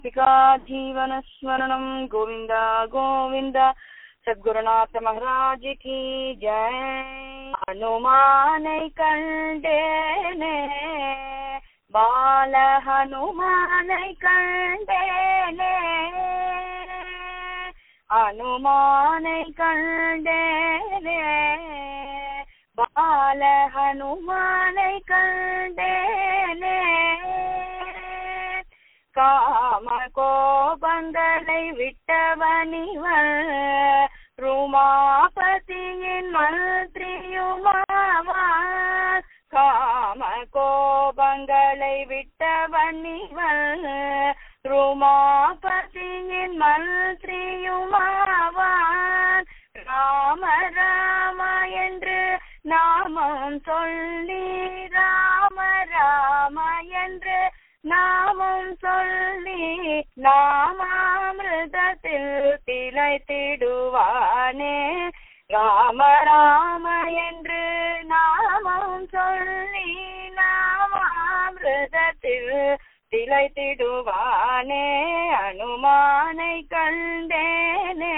पिका जीवनस्मरणं गोविन्द गोविन्द சத்குருநாத மகாராஜ் கி ஜெய் ஹனுமானை கண்டேனே பால ஹனுமானை கண்டேனே ஹனுமானை கண்டேனே பால ஹனுமானை கண்டேனே காம கோபங்களை விட்டவனிவன் ருமாபதியின் மந்திரியுமாவான் காம கோபங்களை விட்டவனிவன் ருமாபதியின் மந்திரியுமாவான் ராம ராம என்று நாமம் சொல்லி ராம ராம என்று நாமம் சொல்லி நாமாமிருதத்தில் திளைத்திடுவானே ராம ராம என்று நாமம் சொல்லி நாமாமிருதத்தில் திளைத்திடுவானே அனுமானை கண்டேனே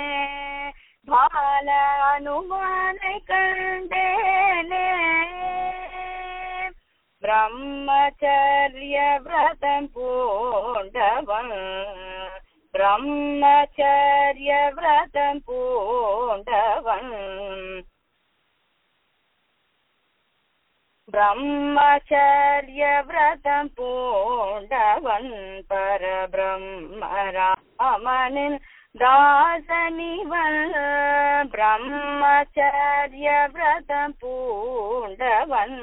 பால அனுமானை கண்டேனே பிரம்மச்சரிய விரதம் பூண்டவன் பிரம்மச்சரிய விரதம் பூண்டவன் பிரம்மச்சரிய விரதம் பூண்டவன் பரபிரம்மராமனின் தாசனிவன் பிரம்மச்சரிய விரதம் பூண்டவன்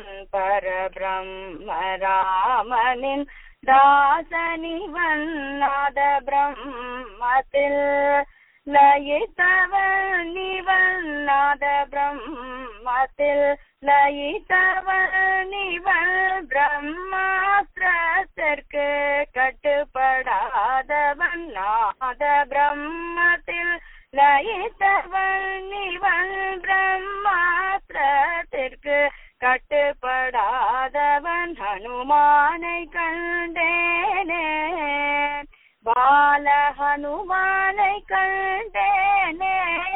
பரபிரம்மராமனின் தாசனிவன் நாத பிரம்மத்தில் லயித்தவன் நிவன் நாத பிரம்மத்தில் லயித்தவன் நிவன் பிரம்மாஸ்திரத்திற்கு கட்டுப்படாதவன் நாத பிரம்மத்தில் லயித்தவன் நிவன் பிரம்மாஸ்திரத்திற்கு கட்டுப்படாதவன் ஹனுமானை கண்டேனே பால ஹனுமானை கண்டேனே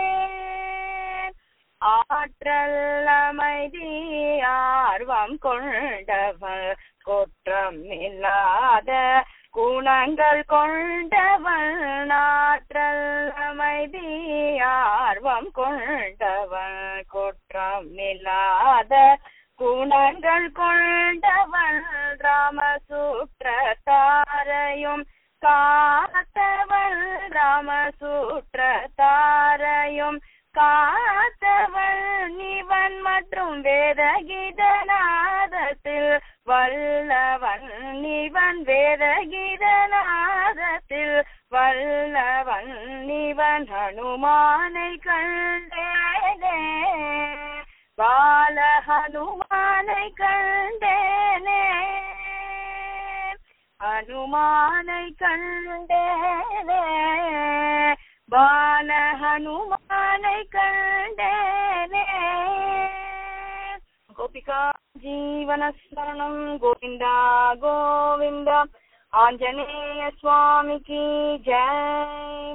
ஆற்றல் அமைதி ஆர்வம் கொண்டவன் குற்றம் இல்லாத குணங்கள் கொண்டவன் ஆற்றல் அமைதி ஆர்வம் கொண்டவன் குற்றம் இல்லாத குணங்கள் கொண்டவன் ராமசூத்திரத்தாரையும் காத்தவன் ராமசூத்திரத்தாரையும் காத்தவன் இவன் மற்றும் வேதகீதநாதத்தில் வல்லவன் இவன் வேதகீதநாதத்தில் வல்லவன் இவன் ஹனுமானை கண்டேனே பால ஹனுமானை கண்டேனே ஹனுமானை கண்டேனே பால ஹனுமானை கண்டேனே கோபிகா ஜீவனஸ்மரணம் கோவிந்தா கோவிந்த ஆஞ்சநேய சுவாமிக்கு ஜெய்